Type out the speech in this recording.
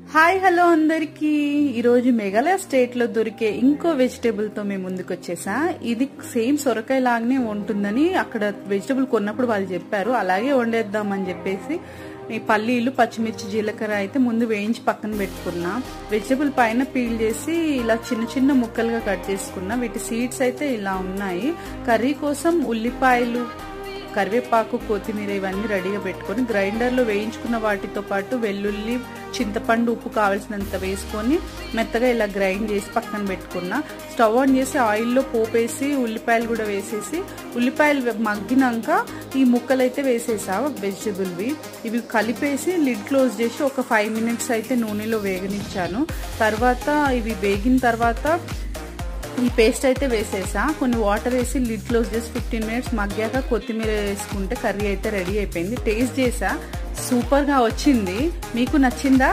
hi hello అందరికి ఈరోజు Meghalaya state లో దొరికే ఇంకో వెజిటేబుల్ తో మేము ముందుకు వచ్చేసా ఇది సేమ్ సొరకాయ లాగానే ఉంటుందని అక్కడ వెజిటేబుల్ కొన్నప్పుడు వాళ్ళు చెప్పారు అలాగే వండేద్దాం అని చెప్పేసి ఈ పల్లీలు పచ్చిమిర్చి జీలకర్ర అయితే ముందు వేయించి పక్కన పెట్టుకున్నా వెజిటేబుల్ పైన పీల్ చేసి ఇలా చిన్న చిన్న ముక్కలుగా కట్ చేసుకున్నా వీటి సీడ్స్ అయితే ఇలా ఉన్నాయి కర్రీ కోసం ఉల్లిపాయలు కరివేపాకు కొత్తిమీర ఇవన్నీ రెడీగా పెట్టుకొని గ్రైండర్లో వేయించుకున్న వాటితో పాటు వెల్లుల్లి చింతపండు ఉప్పు కావాల్సినంత వేసుకొని మెత్తగా ఇలా గ్రైండ్ చేసి పక్కన పెట్టుకున్న స్టవ్ ఆన్ చేసి ఆయిల్లో పోపేసి ఉల్లిపాయలు కూడా వేసేసి ఉల్లిపాయలు మగ్గినాక ఈ ముక్కలు అయితే వేసేసా వెజిటబుల్వి ఇవి కలిపేసి లిడ్ క్లోజ్ చేసి ఒక ఫైవ్ మినిట్స్ అయితే నూనెలో వేగనిచ్చాను తర్వాత ఇవి వేగిన తర్వాత ఈ పేస్ట్ అయితే వేసేసా కొన్ని వాటర్ వేసి లిడ్ క్లోజ్ చేసి ఫిఫ్టీన్ మినిట్స్ మగ్గాక కొత్తిమీర వేసుకుంటే కర్రీ అయితే రెడీ అయిపోయింది టేస్ట్ చేసా సూపర్గా వచ్చింది మీకు నచ్చిందా